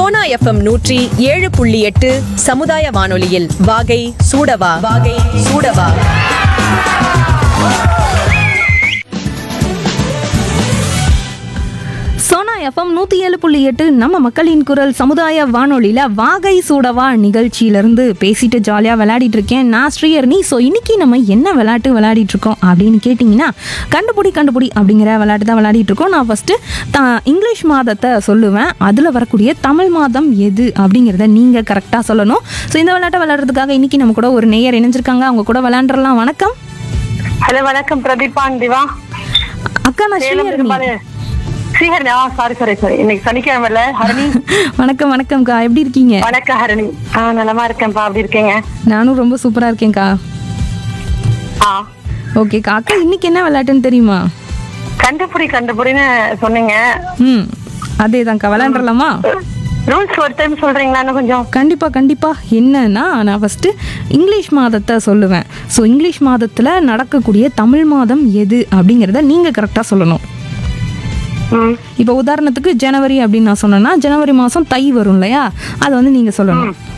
Sona FM நூற்றி ஏழு புள்ளி எட்டு சமுதாய வானொலியில் வாகை சூடவா வாகை சூடவா சோனா எஃப்எம் நூற்றி ஏழு புள்ளி எட்டு நம்ம மக்களின் குரல் சமுதாய வானொலியில் வாகை சூடவா நிகழ்ச்சியிலேருந்து பேசிட்டு ஜாலியாக விளையாடிட்டு இருக்கேன் நான் ஸ்ரீயர்னி ஸோ இன்னைக்கு நம்ம என்ன விளையாட்டு விளையாடிட்டு இருக்கோம் அப்படின்னு கேட்டிங்கன்னா கண்டுபிடி கண்டுபிடி அப்படிங்கிற விளையாட்டு தான் விளையாடிட்டு இருக்கோம் நான் ஃபஸ்ட்டு த இங்கிலீஷ் மாதத்தை சொல்லுவேன் அதில் வரக்கூடிய தமிழ் மாதம் எது அப்படிங்கிறத நீங்கள் கரெக்டாக சொல்லணும் ஸோ இந்த விளையாட்டை விளையாடுறதுக்காக இன்னைக்கு நம்ம கூட ஒரு நேயர் இணைஞ்சிருக்காங்க அவங்க கூட விளையாண்டுறலாம் வணக்கம் ஹலோ வணக்கம் பிரதீபான் திவா அக்கா நான் சேலம் ஸ்ரீஹரணி இருப்பாரு ஸ்ரீஹரணி ஆ சாரி சாரி சாரி இன்னைக்கு சனிக்கிழமைல ஹரணி வணக்கம் வணக்கம்க்கா எப்படி இருக்கீங்க வணக்கம் ஹரணி ஆ நலமா இருக்கேன்ப்பா அப்படி இருக்கீங்க நானும் ரொம்ப சூப்பரா இருக்கேன்க்கா ஆ ஓகேக்கா அக்கா இன்னைக்கு என்ன விளையாட்டுன்னு தெரியுமா கண்டுபிடி கண்டுபிடின்னு சொன்னீங்க ம் அதேதான்க்கா விளையாண்டுறலாமா ரூல்ஸ் ஒரு டைம் சொல்றீங்களா இன்னும் கொஞ்சம் கண்டிப்பாக கண்டிப்பாக என்னன்னா நான் ஃபஸ்ட்டு இங்கிலீஷ் மாதத்தை சொல்லுவேன் ஸோ இங்கிலீஷ் மாதத்தில் நடக்கக்கூடிய தமிழ் மாதம் எது அப்படிங்கிறத நீங்கள் கரெக்டாக சொல்லணும் ம் இப்போ உதாரணத்துக்கு ஜனவரி அப்படின்னு நான் சொன்னேன்னா ஜனவரி மாதம் தை வரும் இல்லையா அதை வந்து நீங்கள் சொல்லணும்